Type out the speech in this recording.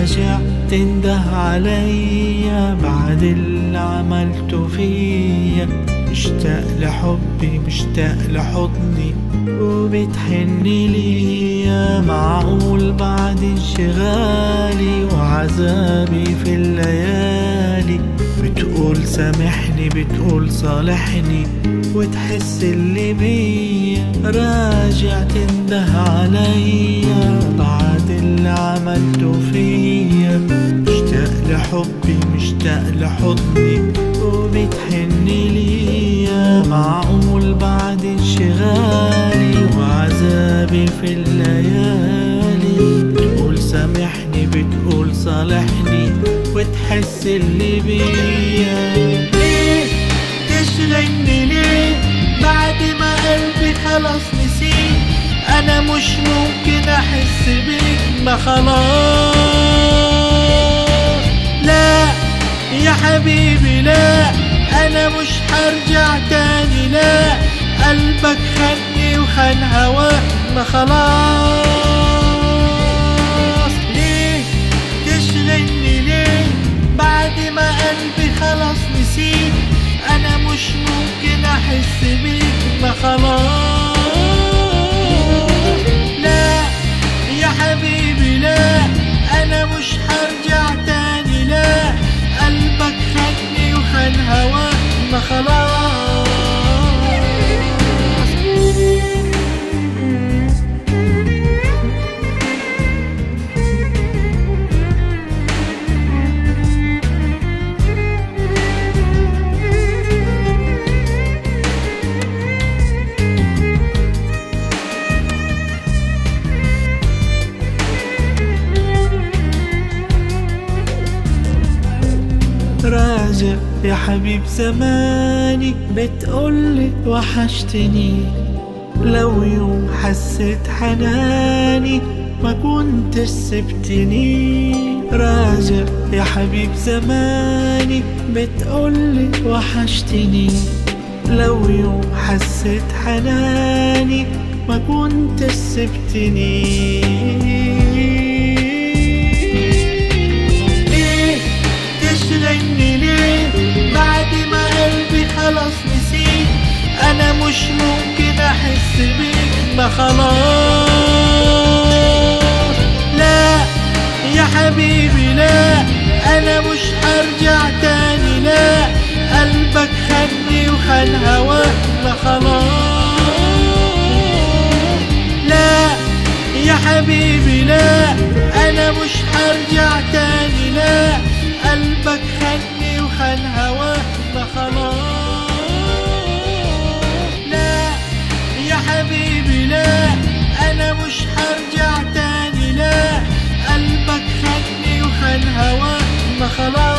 راجع تنده عليا بعد اللي عملته فيا مشتاق لحبي مشتاق لحضني وبتحن ليا معقول بعد انشغالي وعذابي في الليالي بتقول سامحني بتقول صالحني وتحس اللي بيا راجع تنده عليا بعد اللي عملته فيا مشتاق لحبي مشتاق لحضني وبتحن ليا معقول بعد انشغالي وعذابي في الليالي بتقول سامحني بتقول صالحني وتحس اللي بيا ليه تشغلني ليه بعد ما قلبي خلاص نسيت انا مش ممكن احس بيك ما خلاص لا يا حبيبي لا انا مش هرجع تاني لا قلبك خدني وخان هواك ما خلاص ليه تشغلني ليه بعد ما قلبي خلاص نسيت انا مش ممكن احس بيك ما خلاص لا يا حبيبي لا انا مش هرجع تاني لا قلبك خدني وخان هواك ما خلاص راجع يا حبيب زماني بتقولي وحشتني لو يوم حسيت حناني ما كنتش سبتني راجع يا حبيب زماني بتقولي وحشتني لو يوم حسيت حناني ما كنتش سبتني ليه تشغلني ليه بعد ما قلبي خلاص نسيت انا مش ممكن احس بيك ما خلاص لا يا حبيبي لا انا مش هرجع تاني لا قلبك خدني وخان هواك ما خلاص لا يا حبيبي لا انا مش هرجع تاني لا قلبك خدني وخان هواك ما خلاص لا يا حبيبي لا انا مش هرجع تاني لا قلبك خدني وخان هواك ما خلاص